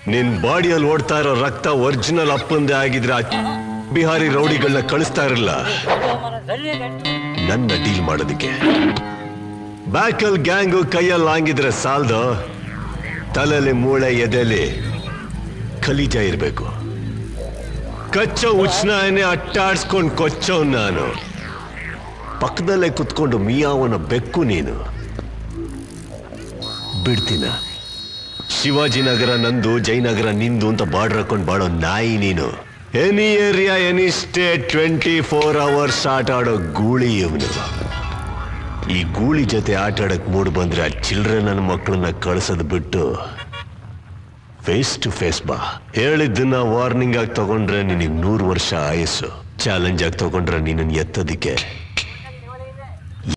ನಿನ್ ಬಾಡಿಯಲ್ಲಿ ಓಡ್ತಾ ಇರೋ ರಕ್ತ ಒರಿಜಿನಲ್ ಅಪ್ಪಂದೇ ಆಗಿದ್ರೆ ಆ ಬಿಹಾರಿ ರೌಡಿಗಳನ್ನ ಕಳಿಸ್ತಾ ಇರಲಿಲ್ಲ ನನ್ನ ಡೀಲ್ ಮಾಡೋದಕ್ಕೆ ಬ್ಯಾಕಲ್ ಗ್ಯಾಂಗು ಕೈಯಲ್ಲಿ ಹಾಂಗಿದ್ರೆ ಸಾಲ್ದು ತಲೆಯಲ್ಲಿ ಮೂಳೆ ಎದೆಲಿ ಖಲೀಜ ಇರಬೇಕು ಕಚ್ಚೋ ಉಚ್ನಾಯನೆ ಅಟ್ಟಾಡ್ಸ್ಕೊಂಡು ಕೊಚ್ಚೋ ನಾನು ಪಕ್ಕದಲ್ಲೇ ಕುತ್ಕೊಂಡು ಮಿಯಾವನ ಬೆಕ್ಕು ನೀನು ಬಿಡ್ತೀನ ಶಿವಾಜಿನಗರ ನಂದು ಜಯನಗರ ನಿಂದು ಅಂತ ಬಾರ್ಡರ್ ಹಾಕೊಂಡು ಬಾಳೋ ನಾಯಿ ನೀನು any area any state twenty four hours ಆಟ ಆಡೋ ಗೂಳಿ ಇವನು ಈ ಗೂಳಿ ಜೊತೆ ಆಟ ಆಡಕ್ ಮೂಡ್ ಬಂದ್ರೆ ಆ ಚಿಲ್ಡ್ರೆ ನನ್ನ ಮಕ್ಕಳನ್ನ ಕಳ್ಸೋದ್ ಬಿಟ್ಟು ಫೇಸ್ ಟು ಫೇಸ್ ಬಾ ಹೇಳಿದ್ದನ್ನ ವಾರ್ನಿಂಗ್ ಆಗಿ ತಗೊಂಡ್ರೆ ನಿನಗೆ ನೂರು ವರ್ಷ ಆಯಸ್ಸು ಚಾಲೆಂಜ್ ಆಗಿ ತಗೊಂಡ್ರೆ ನಿನ್ನನ್ನು ಎತ್ತೋದಿಕ್ಕೆ